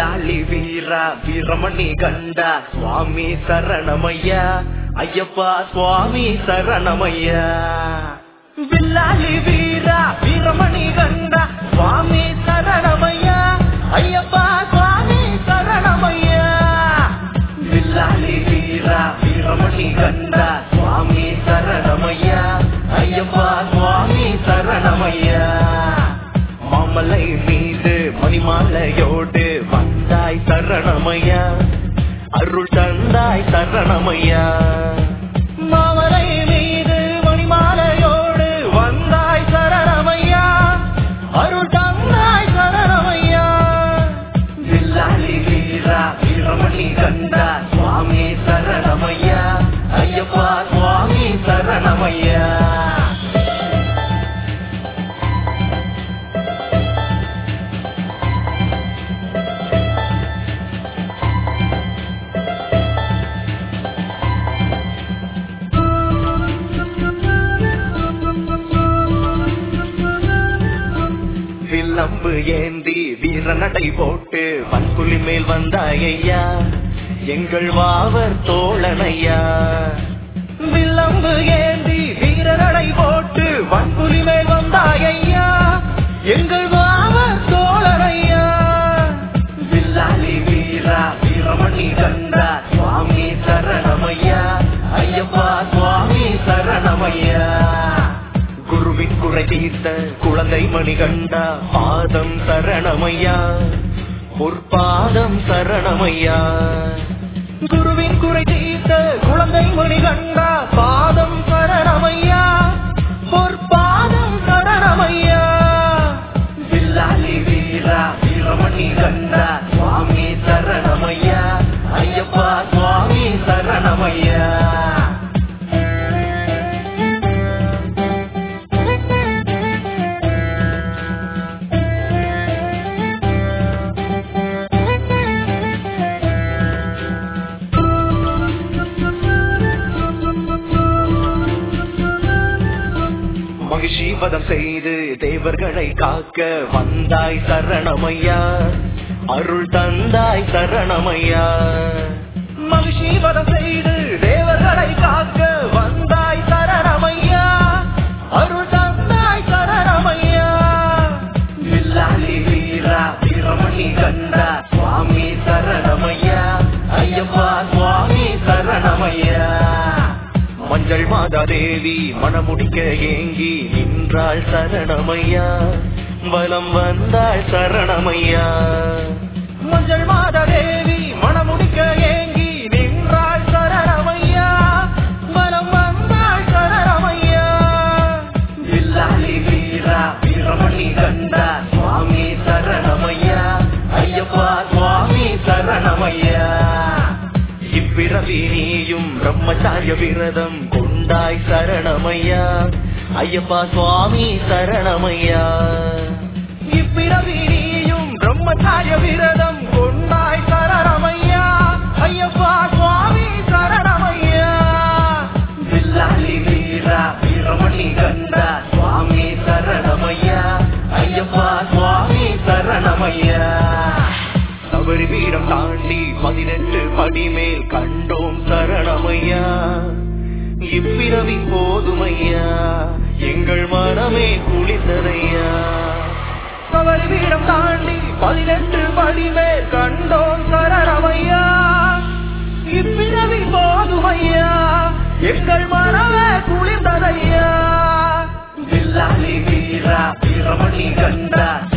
வில்லாளி வீரா வீரமணி கண்டா சுவாமி சரணமையா ஐயப்பா சுவாமி சரணமையா வில்லாளி வீரா வீரமணி கண்டா சுவாமி சரணமையா ஐயப்பா சுவாமி சரணமையா வில்லாளி வீரா வீரமணி கண்டா சுவாமி சரணமையா ஐயப்பா சுவாமி சரணமையா மாமலை மீது மணிமாலையோடு வந்தாய் சரணமையா அருள் தந்தாய் சரணமையா மாமலை மீது மணிமாலையோடு வந்தாய் சரணமையா அருள் தந்தாய் சரணமையா வில்லாளி வீரா வீரமணி கண்டா சுவாமி சரணமையா ஐயப்பா சுவாமி சரணமையா வில்லம்பு ஏந்தி வீர நடை போட்டு வன்புலி மேல் வந்தாயையா எங்கள் வாவர் தோழனையா வில்லம்பு ஏந்தி வீர நடை போட்டு வன்புலி மேல் வந்தாயையா எங்கள் வாவர் தோழனையா வில்லாளி வீரா வீரமணி கண்டா சுவாமி சரணமையா ஐயப்பா சுவாமி சரணமையா குருவின் குறை தீர்த்த குழந்தை மணி கண்டா பாதம் சரணமையா பொற்பாதம் சரணமையா குருவின் குறை தீர்த்த குழந்தை மணி கண்டா பாதம் சரணமையா பொற்பாதம் சரணமையா வில்லாளி வீரா வீரமணி கண்டா சுவாமி சரணமையா ஐயப்பா சுவாமி சரணமையா மகிஷீபதம் செய்து தேவர்களை காக்க வந்தாய் சரணமையா அருள் தந்தாய் சரணமையா மகிஷீபதம் செய்து தேவர்களை காக்க வந்தாய் சரணமையா அருள் தந்தாய் சரணமையா வில்லாளி வீரா வீரமணி கண்டா சுவாமி சரணமையா ஐயப்பா சுவாமி சரணமையா மஞ்சள் மாதா தேவி மணமுடிக்க ஏங்கி நின்றாள் சரணமையா பலம் வந்தாள் சரணமையா மஞ்சள் மாதா தேவி மணமுடிக்க ஏங்கி நின்றாள் சரணமையா பலம் வந்தாள் சரணமையா வில்லாளி வீரா வீரமணி கண்டா சுவாமி சரணமையா ஐயப்பா சுவாமி சரணமையா இப்பிறவி நீயும் பிரம்மச்சாரிய விரதம் கொண்டாய் சரணமையா ஐயப்பா சுவாமி சரணமையா இப்பிறவி நீயும் பிரம்மச்சாரிய விரதம் கொண்டாய் சரணமையா ஐயப்பா சுவாமி சரணமையா வில்லாளி வீரா வீரமணி கண்டா சுவாமி சரணமையா ஐயப்பா சுவாமி சரணமையா சபரி வீரம் தாண்டி பதினெட்டு படி மேல் கண்டோம் சரணமையா இப்பிறவி போதுமையா எங்கள் மனமே குளித்ததையா சபரி வீரம் தாண்டி பதினெட்டு படி மேல் கண்டோம் சரணமையா இப்பிறவி போதுமையா எங்கள் மனமே குளிர்ந்ததையா வில்லாளி வீரா வீரமணி கண்டா